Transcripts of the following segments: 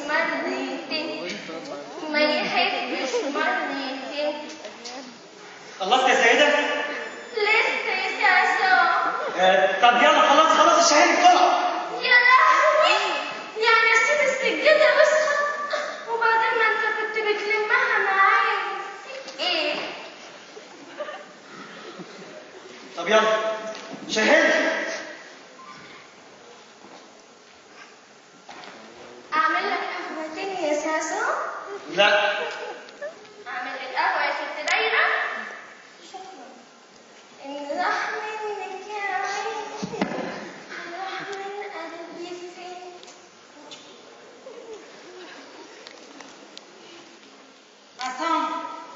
مرتين ما يحبش مرتين خلصت يا سيدة؟ لسه يا ساسو آه، طب يلا خلاص خلاص الشهادة طلع يا لهوي يعني نسيت السجادة بس وبعدين ما انت كنت بتلمها معايا ايه طب يلا شهادة اعمل لك قهوة تاني يا ساسو لا اعمل لك قهوة يا ست دايرة شكرا ان راح منك يا عيني راح من قلبي فين عصام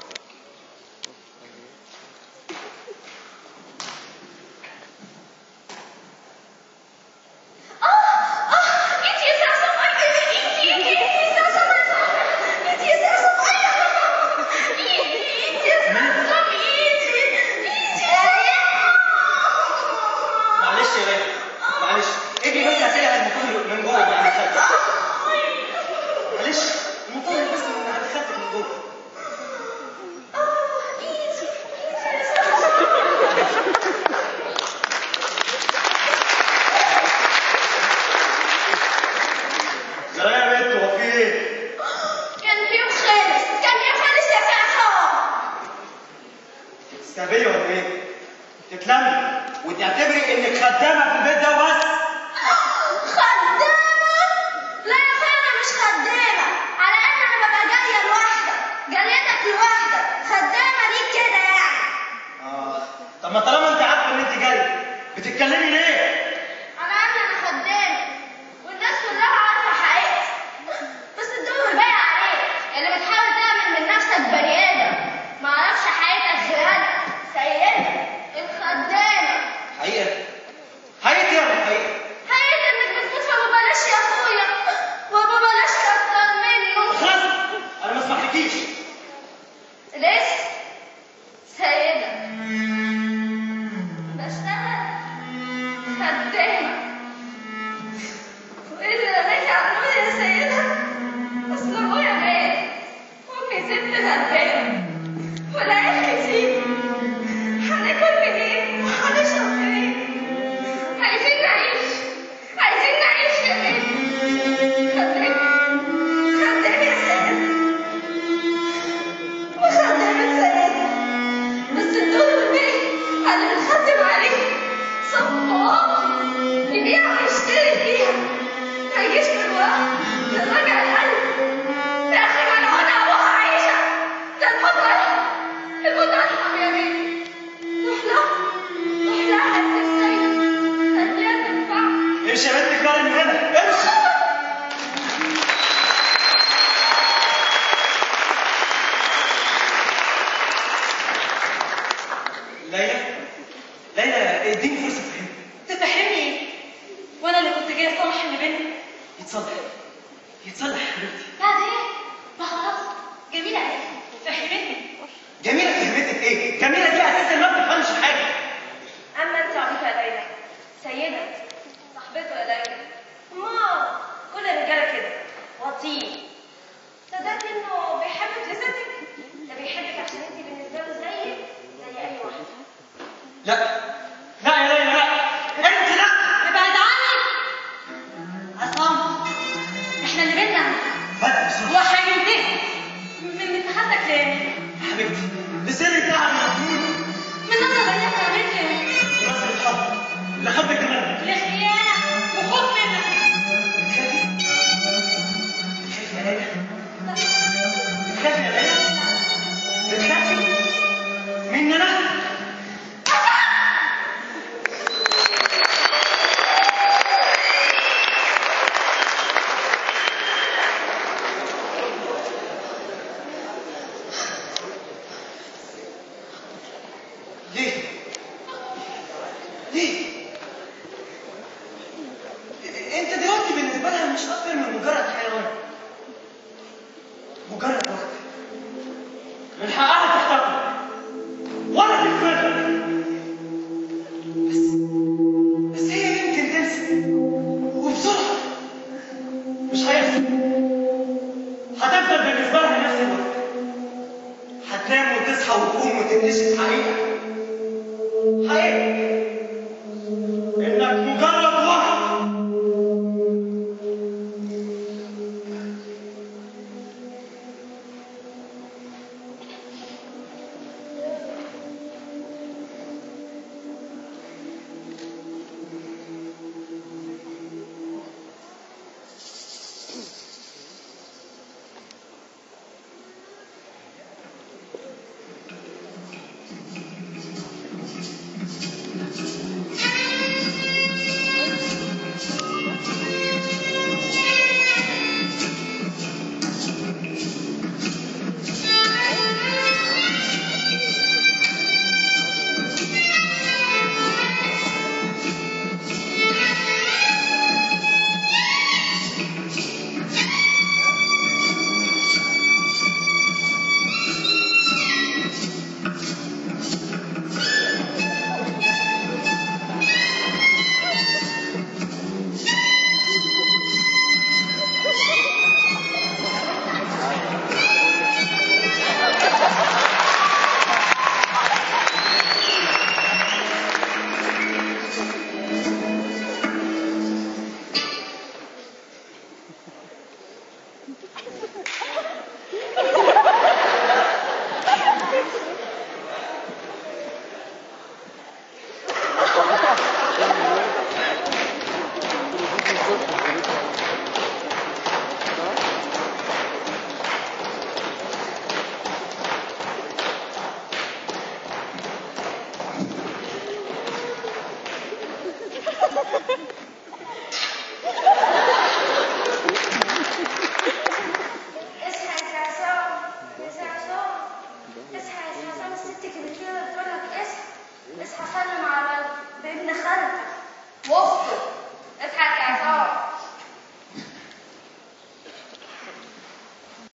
اه اه انت يا ساسو انت انت انت يا ساسو انت يا ساسو انت يا ساسو انت معلش يا ليلى معلش اجي بس هسيبها الموتور من جوه من عند خالتك معلش الموتور بس من عند خالتك من جوه لا يا بنت هو في ايه؟ كان فيه خالص كان فيه خالص يا ساسو تستهبلي ولا ايه؟ تتلمي وتعتبري انك خدامه في البيت ده وبس خدامة لا يا اخويا انا مش خدامة على ان انا ببقى جارية لوحدك جاريتك لوحدك خدامة دي كده يعني اه طب ما طالما انت عارفه ان انت جاي بتتكلمي ليه؟ انا عارفة انا خدامة والناس كلها عارفة حقيقتي بس الدور بايع عليك اللي بتحاول تعمل من نفسك بني ادم ما اعرفش حقيقتك غير انا سيدة الخدامة حقيقه حقيقه يا ابو حقيقه حقيقة انك بتموت فببلاش يا اخويا وببلاش اكتر منه خلاص انا ما اسمحلكيش لسه سيدة بشتغل خدامة وإيه اللي رماكي على النور يا سيدة؟ أصل أبويا مات وأمي ست غلبانة والعيال كتير هناكل منين؟ وهنشرب منين؟ عايزين نعيش عايزين نعيش يا سيدة خدامة خدامة يا سيدة وخدامة سيدة بس الدور والباقي على اللي بنخدم عليه صفار يبيع ويشتري فيها ما يجيش من ورا للراجع القلب يا اخي ملعونة ابوها عايشة ده الموت ارحم الموت ارحم يا بيه روح لها روح لها يا ست السيدة خليها تنفعك امشي يا بنت كبار من هنا امشي ليلى ليلى اديني فرصه تفهم تفهمني ايه؟ وانا اللي كنت جايه اصلح اللي بينا يتصلح يتصلح يا حبيبتي بعد ايه؟ ما خلاص جميلة عليك فهمتني جميله فهمتك ايه جميله دي اساسا ما بتفهمش حاجه اما انت عبيطه يا ليلى سيده صاحبته يا ليلى ما كل الرجاله كده وطين صدقت انه بيحب جسدك ده بيحبك عشان انت بالنسبه له زيك زي اي واحد لا لا يا ليلى لا انت لا ابعد عني عصام احنا اللي بينا بدأ بسرعه وهينتهي من من خدك تاني حبيبتي لساني تعب يا عمود من نظرة بينك عملت ايه؟ ونصر الحب اللي حبك كمان الخيانة وخد منك بتخافي بتخافي يا ليلى بتخافي يا ليلى بتخافي مني انا ليه ليه انت دلوقتي بالنسبه لها مش اكتر من مجرد حيوان مجرد وقت من حقها تختار ولا تكفر بس بس هي يمكن تنسى وبسرعه مش هيحصل الولد بالنسبه لها نفس الوقت هتنام وتصحى وتقوم وتكتشف حقيقه حقيقه انك مجرد وهم اصحى يا سعسعة يا سعسعة اصحى يا سعسعة الست كبيرة بتقول لك اصحى اصحى سلم على ابن خالتك واخته اصحى يا